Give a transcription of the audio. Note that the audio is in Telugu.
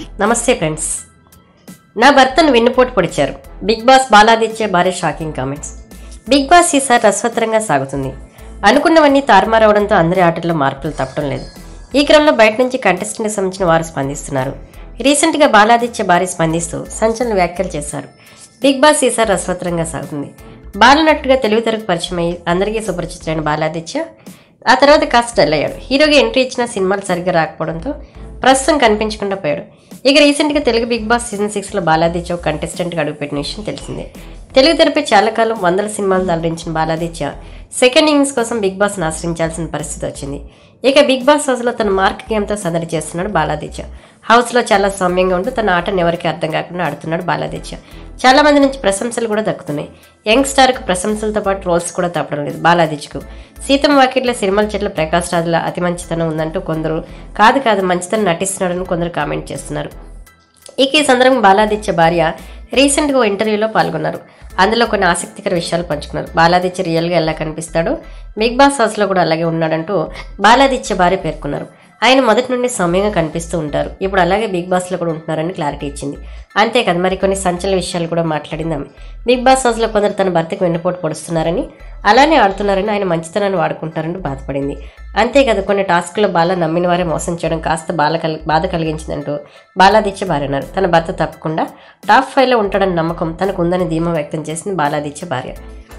నమస్తే ఫ్రెండ్స్ నా భర్తను వెన్నుపోటు పొడిచారు బిగ్ బాస్ బాలాదిత్య భారీ షాకింగ్ కామెంట్స్ బిగ్ బాస్ ఈసారి రసవత్తరంగా సాగుతుంది అనుకున్నవన్నీ తారుమారవడంతో అందరి ఆటల్లో మార్పులు తప్పడం లేదు ఈ క్రమంలో బయట నుంచి కంటెస్టెంట్కి సంబంధించిన వారు స్పందిస్తున్నారు రీసెంట్గా బాలాదిత్య భారీ స్పందిస్తూ సంచలన వ్యాఖ్యలు చేశారు బిగ్ బాస్ ఈసారి రసవత్తరంగా సాగుతుంది బాలనట్టుగా తెలుగు తెరకు పరిచయం అయ్యి అందరికీ సుపరిచితులైన బాలాదిత్య ఆ తర్వాత కాస్త డల్ అయ్యాడు హీరోగా ఎంట్రీ ఇచ్చిన సినిమాలు సరిగ్గా రాకపోవడంతో ప్రస్తుతం కనిపించకుండా పోయాడు ఇక రీసెంట్గా తెలుగు బిగ్ బాస్ సీజన్ సిక్స్లో బాలాదిత్య ఒక కంటెస్టెంట్గా అడుగుపెట్టిన విషయం తెలిసిందే తెలుగు తెరపై చాలా కాలం వందల సినిమాలు తరలించిన బాలాదిత్య సెకండ్ ఇన్నింగ్స్ కోసం బిగ్ బాస్ను ఆశ్రయించాల్సిన పరిస్థితి వచ్చింది ఇక బిగ్ బాస్ హౌస్లో తన మార్క్ గేమ్తో సందడి చేస్తున్నాడు బాలాదిత్య హౌస్లో చాలా సౌమ్యంగా ఉంటూ తన ఆటను ఎవరికి అర్థం కాకుండా ఆడుతున్నాడు బాలాదిత్య చాలా మంది నుంచి ప్రశంసలు కూడా దక్కుతున్నాయి యంగ్ స్టార్కు ప్రశంసలతో పాటు రోల్స్ కూడా తప్పడం లేదు బాలాదిత్యకు సీతం వాకిట్లో సినిమాల చెట్ల ప్రకాష్ రాజుల అతి మంచితనం ఉందంటూ కొందరు కాదు కాదు మంచితనం నటిస్తున్నాడని కొందరు కామెంట్ చేస్తున్నారు ఇక ఈ సందర్భంగా బాలాదిత్య భార్య రీసెంట్గా ఓ ఇంటర్వ్యూలో పాల్గొన్నారు అందులో కొన్ని ఆసక్తికర విషయాలు పంచుకున్నారు బాలాదిత్య రియల్గా ఎలా కనిపిస్తాడో బిగ్ బాస్ హౌస్లో కూడా అలాగే ఉన్నాడంటూ బాలాదిత్య భార్య పేర్కొన్నారు ఆయన మొదటి నుండి సౌమ్యంగా కనిపిస్తూ ఉంటారు ఇప్పుడు అలాగే బిగ్ బాస్లో కూడా ఉంటున్నారని క్లారిటీ ఇచ్చింది అంతేకాదు మరి కొన్ని సంచలన విషయాలు కూడా మాట్లాడింది ఆమె బిగ్ బాస్ హౌస్లో కొందరు తన భర్తకు వెన్నుపోటు పొడుస్తున్నారని అలానే ఆడుతున్నారని ఆయన మంచితనాన్ని వాడుకుంటారని బాధపడింది అంతేకాదు కొన్ని టాస్క్లో బాల నమ్మిన వారే మోసం చేయడం కాస్త బాల కలి బాధ కలిగించిందంటూ బాలాదిత్య భార్య అన్నారు తన భర్త తప్పకుండా టాప్ ఫైవ్లో ఉంటాడని నమ్మకం తనకు ఉందని ధీమా వ్యక్తం చేసింది బాలాదిత్య భార్య